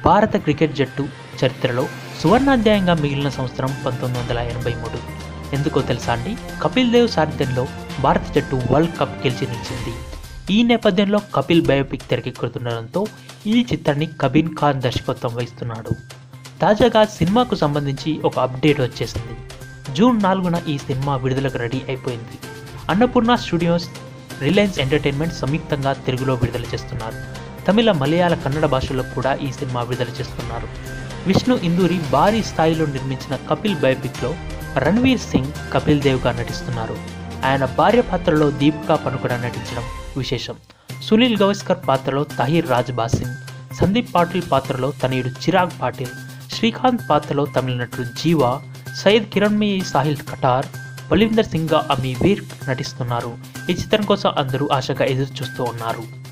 భారత క్రికెట్ జట్టు చరిత్రలో సువర్ణాధ్యాయంగా మిగిలిన సంవత్సరం పంతొమ్మిది వందల ఎనభై మూడు ఎందుకో తెలుసా అండి కపిల్ దేవ్ సారథ్యంలో భారత జట్టు వరల్డ్ కప్ గెలిచి నిలిచింది ఈ నేపథ్యంలో కపిల్ బయోపిక్ తెరకెక్కుతుండడంతో ఈ చిత్రాన్ని కబీన్ ఖాన్ దర్శకత్వం వహిస్తున్నాడు తాజాగా సినిమాకు సంబంధించి ఒక అప్డేట్ వచ్చేసింది జూన్ నాలుగున ఈ సినిమా విడుదలకు రెడీ అయిపోయింది అన్నపూర్ణ స్టూడియోస్ రిలయన్స్ ఎంటర్టైన్మెంట్ సంయుక్తంగా తెలుగులో విడుదల చేస్తున్నారు తమిళ మలయాళ కన్నడ భాషల్లో కూడా ఈ సినిమా విడుదల చేస్తున్నారు విష్ణు ఇందూరి భారీ స్థాయిలో నిర్మించిన కపిల్ బయోపిక్లో రణ్వీర్ సింగ్ కపిల్ దేవ్గా నటిస్తున్నారు ఆయన భార్య పాత్రలో దీపికా పనుకుడ నటించడం విశేషం సునీల్ గవస్కర్ పాత్రలో తహీర్ రాజ్ బాసిన్ సందీప్ పాటిల్ పాత్రలో తనయుడు చిరాగ్ పాటిల్ శ్రీకాంత్ పాత్రలో తమిళ నటుడు జీవా సయ్యద్ కిరణ్మయి సాహిల్ కటార్ బలిందర్ సింగ్గా అమీ వీర్ నటిస్తున్నారు ఈ చిత్రం కోసం అందరూ ఆశగా ఎదురు చూస్తూ ఉన్నారు